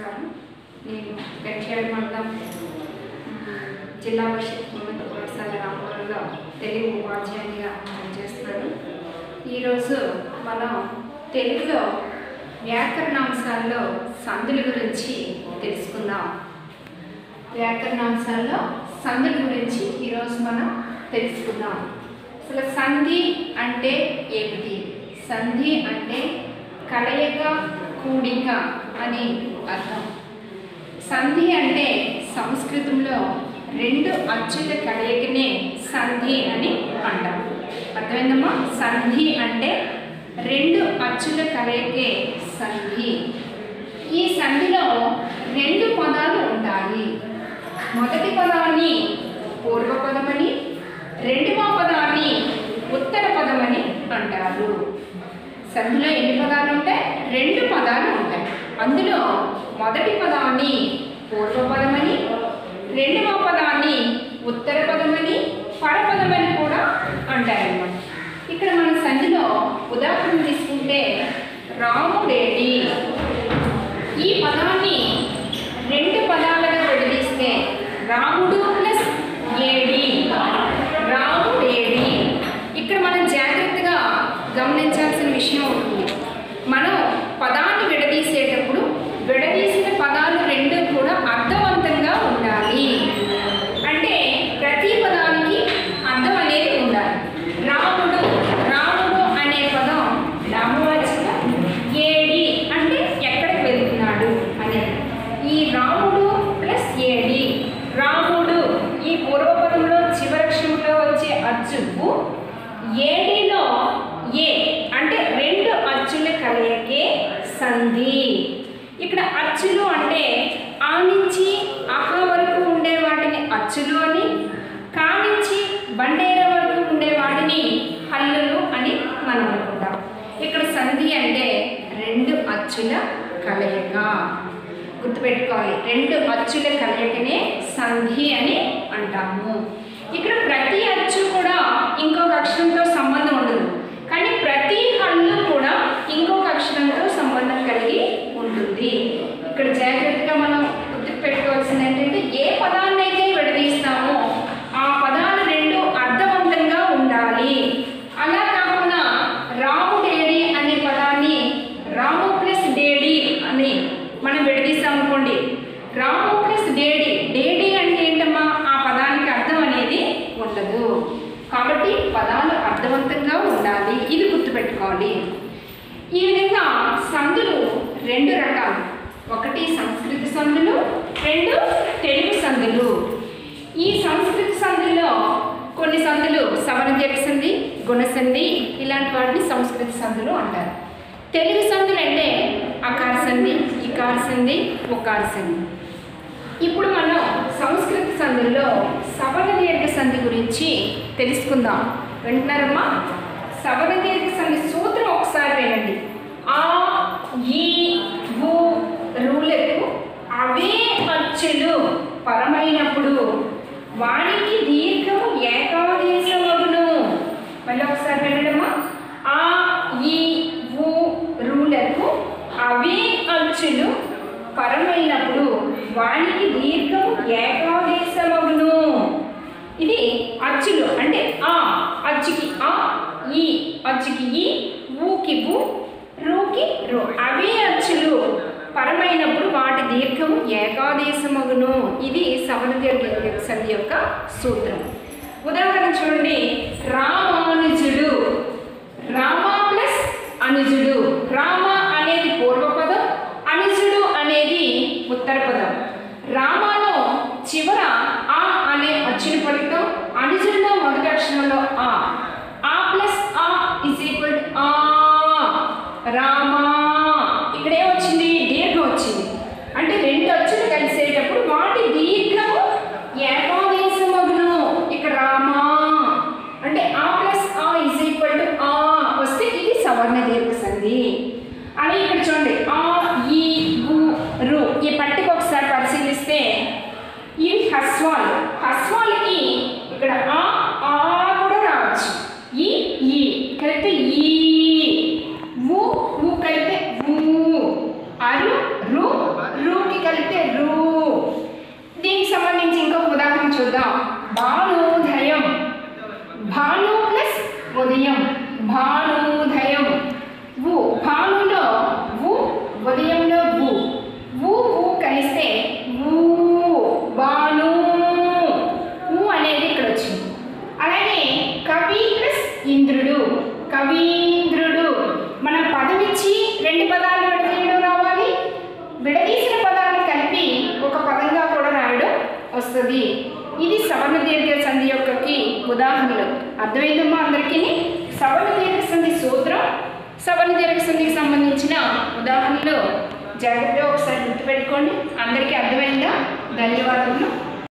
నమస్కారం నేను గట్యాడ మండలం మ్, జిల్లా పరిషత్ ఉన్నత పాఠశాల రామవరంలో తెలుగు ఉపాధ్యాయునిగా పనిచేస్తున్నాను ఈరోజు మనం తెలుగులో వ్యాకరణాంశాల్లో సందుల గురించి తెలుసుకుందాం వ్యాకరణాంశాల్లో సందుల గురించి ఈరోజు మనం తెలుసుకుందాం అసలు సంధి అంటే ఏమిటి సంధి అంటే కలయిక కూడిక అని అర్థం సంధి అంటే సంస్కృతంలో రెండు అచ్చుల కలయికనే సంధి అని అంటాం అర్థమైందమ్మా సంధి అంటే రెండు అచ్చుల కలయికే సంధి ఈ సంధిలో రెండు పదాలు ఉంటాయి మొదటి పదాన్ని పూర్వపదమని రెండవ పదాన్ని ఉత్తర పదమని అంటారు సంధిలో ఎన్ని పదాలు ఉంటాయి రెండు పదాలు ఉంటాయి అందులో మొదటి పదాన్ని పూర్వపదమని రెండవ పదాన్ని ఉత్తర పదమని పరపదమని కూడా అంటారన్నమాట ఇక్కడ మన సంధిలో ఉదాహరణ తీసుకుంటే రాముడేడి ఈ పదాన్ని రెండు పదాలుగా విడదీస్తే రాముడు ప్లస్ ఏడి రాముడేడి ఇక్కడ మనం జాగ్రత్తగా గమనించాల్సిన విషయం ఉంటుంది మనం పదాన్ని విడదీసేటప్పుడు విడదీసిన పదాలు రెండు కూడా అర్థవంతంగా ఉండాలి అంటే ప్రతి పదానికి అర్థం అనేది ఉండాలి రాముడు రాముడు అనే పదం నామవాచక ఏడి అంటే ఎక్కడికి వెళ్తున్నాడు అనేది ఈ రాముడు ప్లస్ ఏడి రాముడు ఈ పూర్వపదంలో చివరక్షంలో వచ్చే అచ్చుకు ఏడిలో ఏ అంటే రెండు అచ్చుల కలయికే సంధి ఇక్కడ అచ్చులు అంటే ఆ నుంచి అహ వరకు ఉండే వాటిని అచ్చులు అని కా నుంచి బండేర వరకు ఉండే వాటిని హల్లులు అని మనం అనుకుంటాం ఇక్కడ సంధి అంటే రెండు అచ్చుల కలయిక గుర్తుపెట్టుకోవాలి రెండు అచ్చుల కలయికనే సంధి అని అంటాము ఇక్కడ ప్రతి అచ్చు కూడా ఇంకొక అక్షరంతో సంబంధం ఉండదు కానీ ప్రతి హల్లు కూడా ఇంకొక అక్షరంతో సంబంధం కలిగి ఉంటుంది ఇక్కడ జాగ్రత్తగా మనం గుర్తుపెట్టుకోవాల్సింది ఏంటంటే ఏ పదాన్ని అయితే విడదీస్తామో ఆ పదాలు రెండు అర్థవంతంగా ఉండాలి అలా కాకుండా రాము డేడి అనే పదాన్ని రాము ప్లస్ డేడి అని మనం విడదీస్తామనుకోండి రాము ప్లస్ డేడి డేడి అంటే ఏంటమ్మా ఆ పదానికి అర్థం అనేది ఉండదు కాబట్టి పదాలు అర్థవంతంగా ఉండాలి ఇది గుర్తుపెట్టుకోవాలి ఈ విధంగా సందులు రెండు రకాలు ఒకటి సంస్కృత సందులు రెండు తెలుగు సందులు ఈ సంస్కృత సందుల్లో కొన్ని సందులు సమరదీర్ఘ సంధి గుణసంధి ఇలాంటి వాటిని సంస్కృత సందులు అంటారు తెలుగు సందులు అంటే అకార సంధి ఇకార సంధి ఉకార సంధి ఇప్పుడు మనం సంస్కృత సంధుల్లో సవర దీర్ఘ సంధి గురించి తెలుసుకుందాం వింటున్నారమ్మా సవర దీర్ఘ సంధి సూత్రం ఒకసారి వినండి ఆ ఈ ఊ రూలకు అవే అచ్చులు పరమైనప్పుడు వానికి దీర్ఘము ఏకాదేశమగును మళ్ళీ ఒకసారి వినడమా ఆ ఈ ఊ రూలకు అవే అచ్చులు పరమైనప్పుడు వానికి దీర్ఘము ఏకాదేశమగును ఇది అచ్చులు అంటే ఆ అచ్చుకి ఆ ఈ అచ్చుకి ఈ ఊకి ఊ రూకి రూ అవే అచ్చులు పరమైనప్పుడు వాటి దీర్ఘము ఏకాదేశమగును ఇది సవన దీర్ఘ సంధి యొక్క సూత్రం ఉదాహరణ చూడండి రామానుజుడు రామ ప్లస్ అనుజుడు రామ అనేది పూర్వపదం అనుజుడు అనేది ఉత్తర పదం రామాలో చివర ఆ అనే అచ్చుని పలుకుతాం అనుజుడిలో మొదటి అక్షరంలో ఆ ఆ ప్లస్ ఆ ఇస్ ఈక్వల్ ఆ రామా ఇక్కడ ఏమొచ్చింది దీర్ఘం వచ్చింది అంటే రెండు అచ్చులు కలిసేటప్పుడు వాటి దీర్ఘము ఏకాదేశమగును ఇక్కడ రామా అంటే ఆ ప్లస్ ఆ ఇస్ ఈక్వల్ టు ఆ వస్తే ఇది సవర్ణ దీర్ఘ సంధి అని ఇక్కడ చూడండి ఆ ఈ గు రు ఈ పట్టిక ఒకసారి పరిశీలిస్తే ఇవి హస్వాలు హస్వాలకి ఇక్కడ ఆ ఆ కూడా రావచ్చు ఈ ఈ కలిపితే ఈ ఊ ఊ కలిపితే ఊ అరు రు రూకి భానుదయం భాను ప్లస్ ఉదయం భానుదయం వు భానులో వు ఉదయంలో వు వు వు కలిస్తే ఊ బాను ఊ అనేది ఇక్కడ వచ్చింది అలాగే కవి ప్లస్ ఇంద్రుడు కవీంద్రుడు మనం పదం ఇచ్చి రెండు పదాలు విడదీయడం రావాలి విడదీసిన పదాలను కలిపి ఒక పదంగా కూడా రాయడం వస్తుంది ఇది సవర్ణ దీర్ఘ సంధి యొక్కకి ఉదాహరణలు అర్థమైందమ్మా అందరికీ సవర్ణ దీర్ఘ సంధి సూత్రం సవర్ణ దీర్ఘ సంధికి సంబంధించిన ఉదాహరణలు జాగ్రత్తగా ఒకసారి గుర్తుపెట్టుకోండి అందరికీ అర్థమైందా ధన్యవాదములు